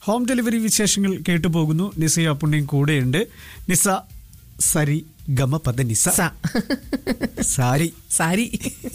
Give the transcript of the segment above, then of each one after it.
Home delivery വിശേഷങ്ങൾ കേട്ടു പോകുന്നു നിസയും അപ്പുണ്ണിയും കൂടെയുണ്ട് നിസ സരി ഗമ പദ നിസ സ. സാരി സാരി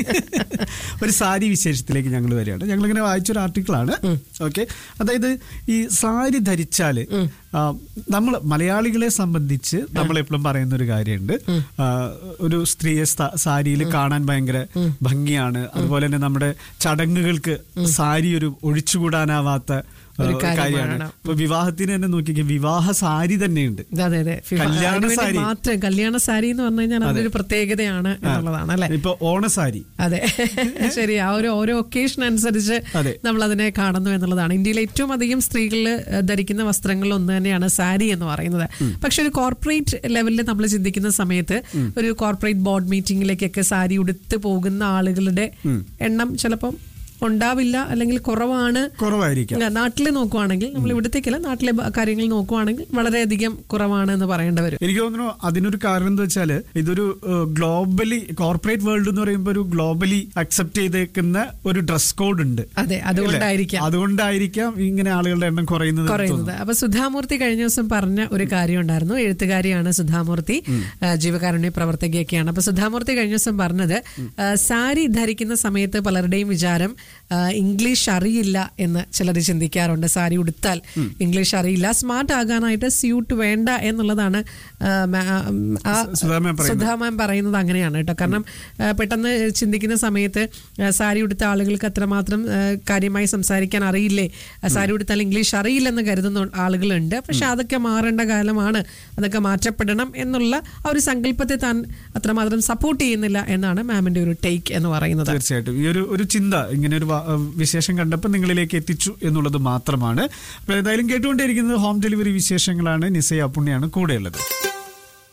ഒരു സാരി വിശേഷത്തിലേക്ക് ഞങ്ങൾ വരികയാണ് ഞങ്ങൾ ഇങ്ങനെ വായിച്ചൊരു ആർട്ടിക്കിളാണ് ഓക്കെ അതായത് ഈ സാരി ധരിച്ചാല് നമ്മൾ മലയാളികളെ സംബന്ധിച്ച് നമ്മൾ എപ്പോഴും പറയുന്ന ഒരു കാര്യമുണ്ട് ആ, ഒരു സ്ത്രീയെ സ- സാരിയിൽ കാണാൻ ഭയങ്കര ഭംഗിയാണ് അതുപോലെ തന്നെ നമ്മുടെ ചടങ്ങുകൾക്ക് സാരി ഒരു ഒഴിച്ചുകൂടാനാവാത്ത ആ, ഒരു കാര്യമാണ്. കാര്യമാണ് ഇപ്പൊ വിവാഹത്തിന് തന്നെ നോക്കിക്കേ വിവാഹ സാരി തന്നെയുണ്ട് അതെ അതെ ഫിഫ- കല്യാണ അതിനുവേണ്ടി സാരി. മാത്രം കല്യാണ സാരി എന്ന് പറഞ്ഞു കഴിഞ്ഞാൽ അതൊരു പ്രത്യേകതയാണ് എന്നുള്ളതാണ് അല്ലെ ഇപ്പൊ ഓണസാരി അതെ ശരി ആ ഒരു ഓരോ ഒക്കേഷൻ അനുസരിച്ച് അതെ. നമ്മൾ അതിനെ കാണുന്നു എന്നുള്ളതാണ് ഇന്ത്യയിൽ ഏറ്റവും അധികം സ്ത്രീകൾ ധരിക്കുന്ന വസ്ത്രങ്ങളിൽ ഒന്ന് തന്നെയാണ് സാരി എന്ന് പറയുന്നത് പക്ഷെ ഒരു കോർപ്പറേറ്റ് ലെവലിൽ നമ്മൾ ചിന്തിക്കുന്ന സമയത്ത് ഒരു കോർപ്പറേറ്റ് ബോർഡ് മീറ്റിംഗിലേക്കൊക്കെ സാരി ഉടുത്ത് പോകുന്ന ആളുകളുടെ എണ്ണം ചിലപ്പം ഉണ്ടാവില്ല അല്ലെങ്കിൽ കുറവാണ് കുറവായിരിക്കാം നാട്ടിൽ നോക്കുവാണെങ്കിൽ നമ്മൾ ഇവിടത്തേക്കല്ല നാട്ടിലെ ബ- കാര്യങ്ങൾ നോക്കുവാണെങ്കിൽ വളരെയധികം കുറവാണ് എന്ന് പറയേണ്ടി വരും എനിക്ക് തോന്നുന്നു അതിനൊരു കാരണം എന്താ വെച്ചാല് ഇതൊരു ഗ്ലോബലി കോർപ്പറേറ്റ് വേൾഡ് എന്ന് പറയുമ്പോൾ ഒരു ഗ്ലോബലി അക്സെപ്റ്റ് ചെയ്തേക്കുന്ന ഒരു ഡ്രസ് കോഡ് ഉണ്ട് അതെ അതുകൊണ്ടായിരിക്കാം അല്ലേ? അതുകൊണ്ടായിരിക്കാം ഇങ്ങനെ ആളുകളുടെ എണ്ണം കുറയുന്നത് എന്ന് കുറയുന്നത് അപ്പൊ സുധാമൂർത്തി കഴിഞ്ഞ ദിവസം പറഞ്ഞ ഒരു കാര്യം ഉണ്ടായിരുന്നു എഴുത്തുകാരിയാണ് സുധാമൂർത്തി ആ, ജീവകാരുണ്യ പ്രവർത്തകയൊക്കെയാണ് അപ്പൊ സുധാമൂർത്തി കഴിഞ്ഞ ദിവസം പറഞ്ഞത് ആ, സാരി ധരിക്കുന്ന സമയത്ത് പലരുടെയും വിചാരം ആ, ഇംഗ്ലീഷ് അറിയില്ല എന്ന് ചിലർ ചിന്തിക്കാറുണ്ട് സാരി ഉടുത്താൽ ഇംഗ്ലീഷ് അറിയില്ല സ്മാർട്ട് ആകാനായിട്ട് സ്യൂട്ട് വേണ്ട എന്നുള്ളതാണ് ആ, മാ- ആ, സുധാ മാം പറയുന്നത്. സുധാ മാം പറയുന്നത് അങ്ങനെയാണ് കേട്ടോ കാരണം ആ, പെട്ടെന്ന് ചിന്തിക്കുന്ന സമയത്ത് ആ, സാരി ഉടുത്ത ആളുകൾക്ക് അത്രമാത്രം ആ, കാര്യമായി സംസാരിക്കാൻ അറിയില്ലേ ആ, സാരി ഉടുത്താൽ ഇംഗ്ലീഷ് അറിയില്ലെന്ന് കരുതുന്ന ആളുകളുണ്ട് പക്ഷെ അതൊക്കെ മാറേണ്ട കാലമാണ് അതൊക്കെ മാറ്റപ്പെടണം എന്നുള്ള ആ ഒരു സങ്കല്പത്തെ താൻ അത്രമാത്രം സപ്പോർട്ട് ചെയ്യുന്നില്ല എന്നാണ് മാമിന്റെ ഒരു ടേക്ക് എന്ന് പറയുന്നത് തീർച്ചയായിട്ടും ഈ ഒരു ഒരു ചിന്ത ഇങ്ങനെ ഒരു വ- വിശേഷം കണ്ടപ്പോൾ നിങ്ങളിലേക്ക് എത്തിച്ചു എന്നുള്ളത് മാത്രമാണ് അപ്പൊ ഏതായാലും കേട്ടുകൊണ്ടേയിരിക്കുന്നത് ഹോം ഡെലിവറി വിശേഷങ്ങളാണ് നിസയ അപ്പുണ്ണിയാണ് കൂടെയുള്ളത്